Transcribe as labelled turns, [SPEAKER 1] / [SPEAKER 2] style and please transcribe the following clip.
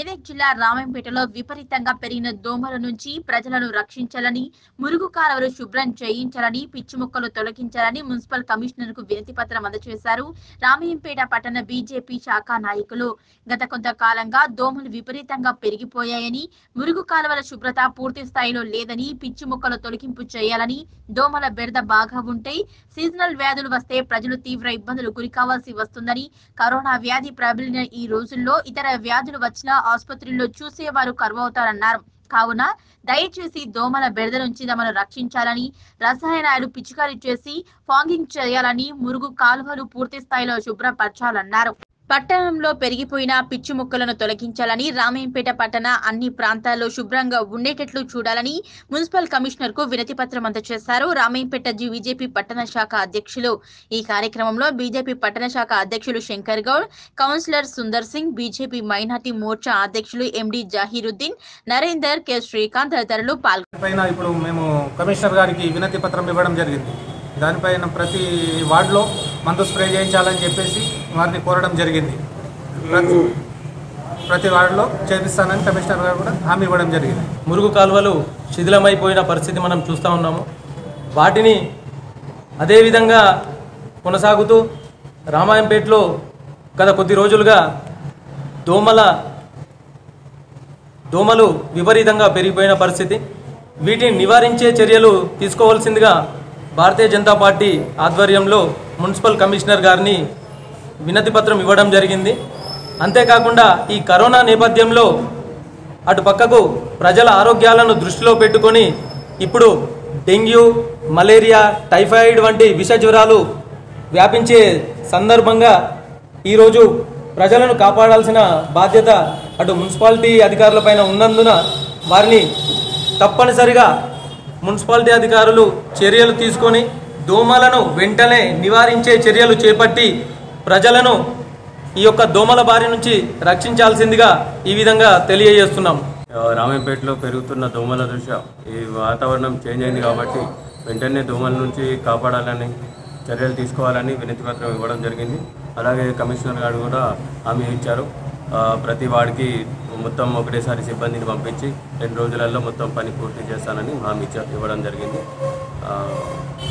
[SPEAKER 1] మెదక్ జిల్లా రామంపేటలో విపరీతంగా పెరిగిన దోమల నుంచి ప్రజలను రక్షించాలని మురుగు కాలువలు శుభ్రం చేయించాలని పిచ్చి మొక్కలు తొలగించాలని మున్సిపల్ కమిషనర్ కు వినతి పత్రం అందజేశారు రామయ్యంపేట పట్టణ బీజేపీ శాఖ నాయకులు గత కొంతకాలంగా దోమలు విపరీతంగా పెరిగిపోయాయని మురుగు కాలువల శుభ్రత పూర్తి స్థాయిలో లేదని పిచ్చి మొక్కల తొలగింపు చేయాలని దోమల బెడద బాగా ఉంటే సీజనల్ వ్యాధులు వస్తే ప్రజలు తీవ్ర ఇబ్బందులు గురికావాల్సి వస్తుందని కరోనా వ్యాధి ప్రబలిన ఈ రోజుల్లో ఇతర వ్యాధులు వచ్చినా ఆసుపత్రుల్లో చూసేవారు కరువవుతారన్నారు కావున దయచేసి దోమల బెడద నుంచి తమను రక్షించాలని రసాయనాలు పిచికారీ చేసి ఫాంగింగ్ చేయాలని మురుగు కాలువలు పూర్తి స్థాయిలో శుభ్రపరచాలన్నారు పట్టణంలో పెరిగిపోయిన పిచ్చి మొక్కలను తొలగించాలని రామయ్యంపేట పట్టణ అన్ని ప్రాంతాల్లో శుభ్రంగా ఉండేటట్లు చూడాలని మున్సిపల్ కమిషనర్ కు వినతి పత్రం అందజేశారు రామయ్యంపేట జి బీజేపీ పట్టణ శాఖ అధ్యక్షులు ఈ కార్యక్రమంలో బీజేపీ పట్టణ శాఖ అధ్యక్షులు Shankar Goud councillor Sundar Singh BJP minority Morcha అధ్యక్షులు ఎండి జాహీరుద్దీన్ నరేందర్ కె శ్రీకాంత్ తదితరులు పాల్గొన్నారు
[SPEAKER 2] పైన ఇప్పుడు మేము కమిషనర్ గారికి వినతి పత్రం ఇవ్వడం జరిగింది దానిపైన ప్రతి వార్డులో మందు స్ప్రే చేయించాలని చెప్పేసి వారిని కోరడం జరిగింది ప్రతి ప్రతి వార్డులో చేపిస్తానని కమిషనర్ గారు కూడా హామీ ఇవ్వడం జరిగింది
[SPEAKER 3] మురుగు కాలువలు శిథిలమైపోయిన పరిస్థితి మనం చూస్తూ ఉన్నాము వాటిని అదేవిధంగా కొనసాగుతూ రామాయంపేటలో గత కొద్ది రోజులుగా దోమల దోమలు విపరీతంగా పెరిగిపోయిన పరిస్థితి వీటిని నివారించే చర్యలు తీసుకోవాల్సిందిగా భారతీయ జనతా పార్టీ ఆధ్వర్యంలో మున్సిపల్ కమిషనర్ గారిని వినతి పత్రం ఇవ్వడం జరిగింది అంతేకాకుండా ఈ కరోనా నేపథ్యంలో అటు పక్కకు ప్రజల ఆరోగ్యాలను దృష్టిలో పెట్టుకొని ఇప్పుడు డెంగ్యూ మలేరియా టైఫాయిడ్ వంటి విష జ్వరాలు వ్యాపించే సందర్భంగా ఈరోజు ప్రజలను కాపాడాల్సిన బాధ్యత అటు మున్సిపాలిటీ అధికారులపైన ఉన్నందున వారిని తప్పనిసరిగా మున్సిపాలిటీ అధికారులు చర్యలు తీసుకొని దోమలను వెంటనే నివారించే చర్యలు చేపట్టి ప్రజలను ఈ యొక్క దోమల బారి నుంచి రక్షించాల్సిందిగా ఈ విధంగా తెలియజేస్తున్నాం
[SPEAKER 4] రామేపేటలో పెరుగుతున్న దోమల దృష్ట్యా ఈ వాతావరణం చేంజ్ అయింది కాబట్టి వెంటనే దోమల నుంచి కాపాడాలని చర్యలు తీసుకోవాలని వినతి పత్రం ఇవ్వడం జరిగింది అలాగే కమిషనర్ గారు కూడా హామీ ఇచ్చారు ఆ, ప్రతి వాడికి మొత్తం ఒకటేసారి సిబ్బందిని పంపించి రెండు రోజులలో మొత్తం పని పూర్తి చేస్తానని హామీ ఇచ్చా ఇవ్వడం జరిగింది ఆ,